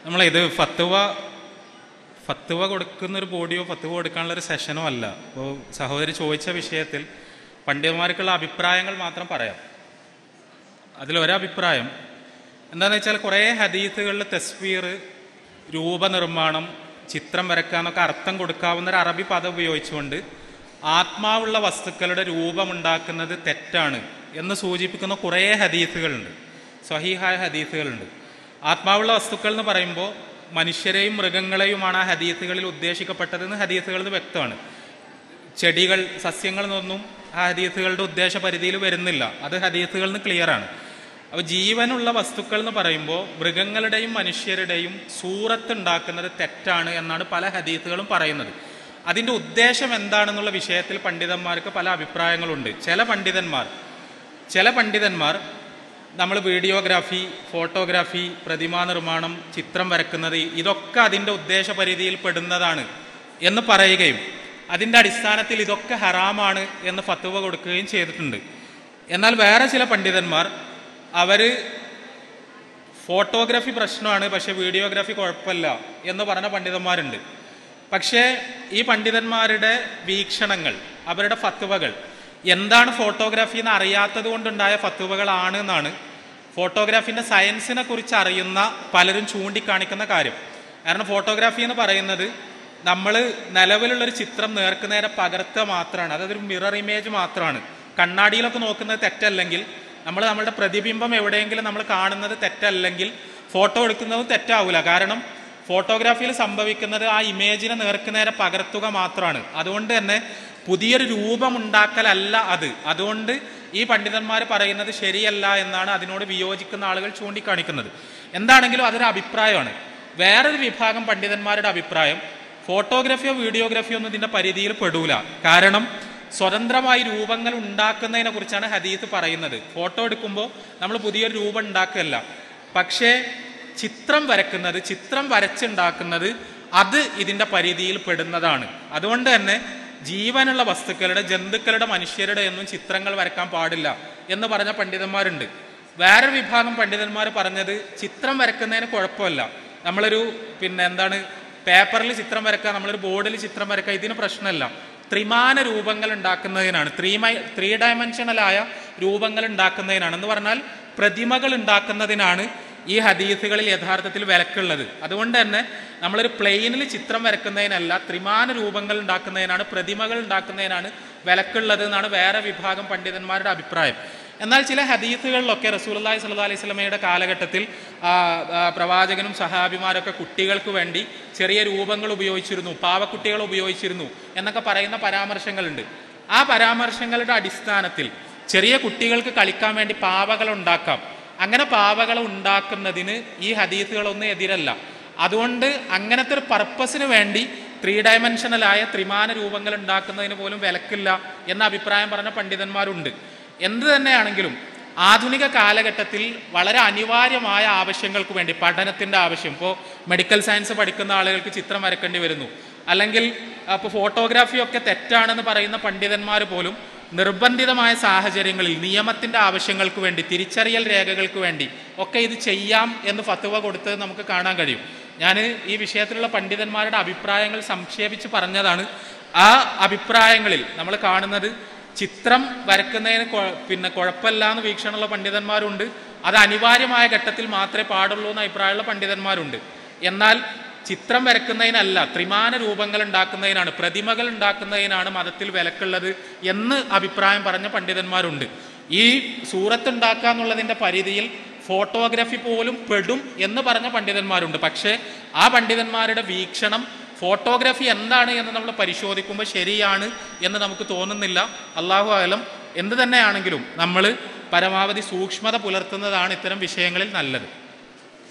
നമ്മളിത് ഫത്തുവ ഫത്തുവ കൊടുക്കുന്ന ഒരു ബോഡിയോ ഫത്തുവ കൊടുക്കാനുള്ള ഒരു സെഷനോ അല്ല അപ്പോൾ സഹോദരി ചോദിച്ച വിഷയത്തിൽ പണ്ഡിതന്മാർക്കുള്ള അഭിപ്രായങ്ങൾ മാത്രം പറയാം അതിലൊരഭിപ്രായം എന്താണെന്ന് വെച്ചാൽ കുറേ ഹദീത്തുകളിൽ തസ്വീർ രൂപനിർമ്മാണം ചിത്രം വരക്കാന്നൊക്കെ അർത്ഥം കൊടുക്കാവുന്ന ഒരു അറബി പദം ഉപയോഗിച്ചുകൊണ്ട് ആത്മാവുള്ള വസ്തുക്കളുടെ രൂപമുണ്ടാക്കുന്നത് തെറ്റാണ് എന്ന് സൂചിപ്പിക്കുന്ന കുറേ ഹദീസുകളുണ്ട് സ്വഹീഹായ ഹദീസുകളുണ്ട് ആത്മാവുള്ള വസ്തുക്കൾ എന്ന് പറയുമ്പോൾ മനുഷ്യരെയും മൃഗങ്ങളെയുമാണ് ആ ഹദീസുകളിൽ ഉദ്ദേശിക്കപ്പെട്ടതെന്ന് ഹദീസുകളിൽ നിന്ന് വ്യക്തമാണ് ചെടികൾ സസ്യങ്ങൾ എന്നൊന്നും ആ ഹദീസുകളുടെ ഉദ്ദേശ പരിധിയിൽ വരുന്നില്ല അത് ഹദീസുകളിൽ നിന്ന് ക്ലിയറാണ് അപ്പോൾ ജീവനുള്ള വസ്തുക്കൾ എന്ന് പറയുമ്പോൾ മൃഗങ്ങളുടെയും മനുഷ്യരുടെയും സൂറത്ത് ഉണ്ടാക്കുന്നത് തെറ്റാണ് എന്നാണ് പല ഹദീസുകളും പറയുന്നത് അതിൻ്റെ ഉദ്ദേശം എന്താണെന്നുള്ള വിഷയത്തിൽ പണ്ഡിതന്മാർക്ക് പല അഭിപ്രായങ്ങളുണ്ട് ചില പണ്ഡിതന്മാർ ചില പണ്ഡിതന്മാർ നമ്മൾ വീഡിയോഗ്രാഫി ഫോട്ടോഗ്രാഫി പ്രതിമാ നിർമ്മാണം ചിത്രം വരക്കുന്നത് ഇതൊക്കെ അതിൻ്റെ ഉദ്ദേശ പരിധിയിൽ പെടുന്നതാണ് എന്ന് പറയുകയും അതിൻ്റെ അടിസ്ഥാനത്തിൽ ഇതൊക്കെ ഹറാമാണ് എന്ന് ഫത്തുവ കൊടുക്കുകയും ചെയ്തിട്ടുണ്ട് എന്നാൽ വേറെ ചില പണ്ഡിതന്മാർ അവർ ഫോട്ടോഗ്രാഫി പ്രശ്നമാണ് പക്ഷെ വീഡിയോഗ്രാഫി കുഴപ്പമില്ല എന്ന് പറഞ്ഞ പണ്ഡിതന്മാരുണ്ട് പക്ഷേ ഈ പണ്ഡിതന്മാരുടെ വീക്ഷണങ്ങൾ അവരുടെ ഫത്തുവകൾ എന്താണ് ഫോട്ടോഗ്രാഫി എന്ന് അറിയാത്തത് കൊണ്ടുണ്ടായ ഫത്തുവകളാണ് എന്നാണ് ഫോട്ടോഗ്രാഫിൻ്റെ സയൻസിനെ കുറിച്ച് അറിയുന്ന പലരും ചൂണ്ടിക്കാണിക്കുന്ന കാര്യം കാരണം ഫോട്ടോഗ്രാഫി എന്ന് പറയുന്നത് നമ്മൾ നിലവിലുള്ളൊരു ചിത്രം നേർക്കുനേരെ പകർത്തുക മാത്രമാണ് അതായത് ഒരു മിറർ ഇമേജ് മാത്രമാണ് കണ്ണാടിയിലൊക്കെ നോക്കുന്നത് തെറ്റല്ലെങ്കിൽ നമ്മൾ നമ്മുടെ പ്രതിബിംബം എവിടെയെങ്കിലും നമ്മൾ കാണുന്നത് തെറ്റല്ലെങ്കിൽ ഫോട്ടോ എടുക്കുന്നതും തെറ്റാവില്ല കാരണം ഫോട്ടോഗ്രാഫിയിൽ സംഭവിക്കുന്നത് ആ ഇമേജിനെ നേർക്കുനേരെ പകർത്തുക മാത്രമാണ് അതുകൊണ്ട് തന്നെ പുതിയൊരു രൂപം ഉണ്ടാക്കലല്ല അത് അതുകൊണ്ട് ഈ പണ്ഡിതന്മാർ പറയുന്നത് ശരിയല്ല എന്നാണ് അതിനോട് വിയോജിക്കുന്ന ആളുകൾ ചൂണ്ടിക്കാണിക്കുന്നത് എന്താണെങ്കിലും അതൊരു അഭിപ്രായമാണ് വേറൊരു വിഭാഗം പണ്ഡിതന്മാരുടെ അഭിപ്രായം ഫോട്ടോഗ്രാഫിയോ വീഡിയോഗ്രാഫിയോ ഒന്നും ഇതിൻ്റെ പരിധിയിൽ പെടൂല കാരണം സ്വതന്ത്രമായി രൂപങ്ങൾ ഉണ്ടാക്കുന്നതിനെ കുറിച്ചാണ് ഹദീത്ത് പറയുന്നത് ഫോട്ടോ എടുക്കുമ്പോൾ നമ്മൾ പുതിയൊരു രൂപം ഉണ്ടാക്കുകയല്ല പക്ഷേ ചിത്രം വരക്കുന്നത് ചിത്രം വരച്ചുണ്ടാക്കുന്നത് അത് ഇതിൻ്റെ പരിധിയിൽ പെടുന്നതാണ് അതുകൊണ്ട് തന്നെ ജീവനുള്ള വസ്തുക്കളുടെ ജന്തുക്കളുടെ മനുഷ്യരുടെ ഒന്നും ചിത്രങ്ങൾ വരക്കാൻ പാടില്ല എന്ന് പറഞ്ഞ പണ്ഡിതന്മാരുണ്ട് വേറൊരു വിഭാഗം പണ്ഡിതന്മാർ പറഞ്ഞത് ചിത്രം വരക്കുന്നതിന് കുഴപ്പമില്ല നമ്മളൊരു പിന്നെ എന്താണ് പേപ്പറിൽ ചിത്രം വരക്കുക നമ്മളൊരു ബോർഡിൽ ചിത്രം വരക്കുക ഇതിന് പ്രശ്നമല്ല ത്രിമാന രൂപങ്ങൾ ഉണ്ടാക്കുന്നതിനാണ് ത്രീ മൈ ത്രീ ഡയമെൻഷനലായ രൂപങ്ങൾ ഉണ്ടാക്കുന്നതിനാണ് എന്ന് പറഞ്ഞാൽ പ്രതിമകൾ ഉണ്ടാക്കുന്നതിനാണ് ഈ ഹദീസുകളിൽ യഥാർത്ഥത്തിൽ വിലക്കുള്ളത് അതുകൊണ്ട് തന്നെ നമ്മളൊരു പ്ലെയിനിൽ ചിത്രം വരക്കുന്നതിനല്ല ത്രിമാന രൂപങ്ങൾ ഉണ്ടാക്കുന്നതിനാണ് പ്രതിമകൾ ഉണ്ടാക്കുന്നതിനാണ് വിലക്കുള്ളത് എന്നാണ് വേറെ വിഭാഗം പണ്ഡിതന്മാരുടെ അഭിപ്രായം എന്നാൽ ചില ഹദീസുകളിലൊക്കെ റസൂലി സല്ലു അലൈഹി സ്വലമയുടെ കാലഘട്ടത്തിൽ ആ, ആ, പ്രവാചകനും സഹാബിമാരൊക്കെ കുട്ടികൾക്ക് വേണ്ടി ചെറിയ രൂപങ്ങൾ ഉപയോഗിച്ചിരുന്നു പാവക്കുട്ടികൾ ഉപയോഗിച്ചിരുന്നു എന്നൊക്കെ പറയുന്ന പരാമർശങ്ങളുണ്ട് ആ പരാമർശങ്ങളുടെ അടിസ്ഥാനത്തിൽ ചെറിയ കുട്ടികൾക്ക് കളിക്കാൻ വേണ്ടി പാവകൾ ഉണ്ടാക്കാം അങ്ങനെ പാവകൾ ഉണ്ടാക്കുന്നതിന് ഈ ഹദീസുകളൊന്നും എതിരല്ല അതുകൊണ്ട് അങ്ങനത്തെ ഒരു പർപ്പസിന് വേണ്ടി ത്രീ ഡയമെൻഷനലായ ത്രിമാന രൂപങ്ങൾ ഉണ്ടാക്കുന്നതിന് പോലും വിലക്കില്ല എന്ന അഭിപ്രായം പറഞ്ഞ പണ്ഡിതന്മാരുണ്ട് എന്ത് തന്നെയാണെങ്കിലും ആധുനിക കാലഘട്ടത്തിൽ വളരെ അനിവാര്യമായ ആവശ്യങ്ങൾക്ക് വേണ്ടി പഠനത്തിൻ്റെ ആവശ്യം ഇപ്പോൾ മെഡിക്കൽ സയൻസ് പഠിക്കുന്ന ആളുകൾക്ക് ചിത്രം വരക്കേണ്ടി വരുന്നു അല്ലെങ്കിൽ അപ്പോൾ ഫോട്ടോഗ്രാഫിയൊക്കെ തെറ്റാണെന്ന് പറയുന്ന പണ്ഡിതന്മാർ പോലും നിർബന്ധിതമായ സാഹചര്യങ്ങളിൽ നിയമത്തിൻ്റെ ആവശ്യങ്ങൾക്ക് വേണ്ടി തിരിച്ചറിയൽ രേഖകൾക്ക് വേണ്ടി ഒക്കെ ഇത് ചെയ്യാം എന്ന് ഫത്തുവ കൊടുത്തത് നമുക്ക് കാണാൻ കഴിയും ഞാൻ ഈ വിഷയത്തിലുള്ള പണ്ഡിതന്മാരുടെ അഭിപ്രായങ്ങൾ സംക്ഷേപിച്ച് പറഞ്ഞതാണ് ആ അഭിപ്രായങ്ങളിൽ നമ്മൾ കാണുന്നത് ചിത്രം വരക്കുന്നതിന് കൊ- പിന്നെ കുഴപ്പമില്ല എന്ന് വീക്ഷണമുള്ള പണ്ഡിതന്മാരുണ്ട് അത് അനിവാര്യമായ ഘട്ടത്തിൽ മാത്രമേ പാടുള്ളൂ എന്ന് അഭിപ്രായമുള്ള പണ്ഡിതന്മാരുണ്ട് എന്നാൽ ചിത്രം വരക്കുന്നതിനല്ല ത്രിമാന രൂപങ്ങൾ ഉണ്ടാക്കുന്നതിനാണ് പ്രതിമകൾ ഉണ്ടാക്കുന്നതിനാണ് മതത്തിൽ വിലക്കുള്ളത് എന്ന് അഭിപ്രായം പറഞ്ഞ പണ്ഡിതന്മാരുണ്ട് ഈ സൂറത്ത് ഉണ്ടാക്കുക എന്നുള്ളതിൻ്റെ പരിധിയിൽ ഫോട്ടോഗ്രാഫി പോലും പെടും എന്ന് പറഞ്ഞ പണ്ഡിതന്മാരുണ്ട് പക്ഷേ ആ പണ്ഡിതന്മാരുടെ വീക്ഷണം ഫോട്ടോഗ്രാഫി എന്താണ് എന്ന് നമ്മൾ പരിശോധിക്കുമ്പോൾ ശരിയാണ് എന്ന് നമുക്ക് തോന്നുന്നില്ല അള്ളാഹു ആലം എന്ത് തന്നെയാണെങ്കിലും നമ്മൾ പരമാവധി സൂക്ഷ്മത പുലർത്തുന്നതാണ് ഇത്തരം വിഷയങ്ങളിൽ നല്ലത്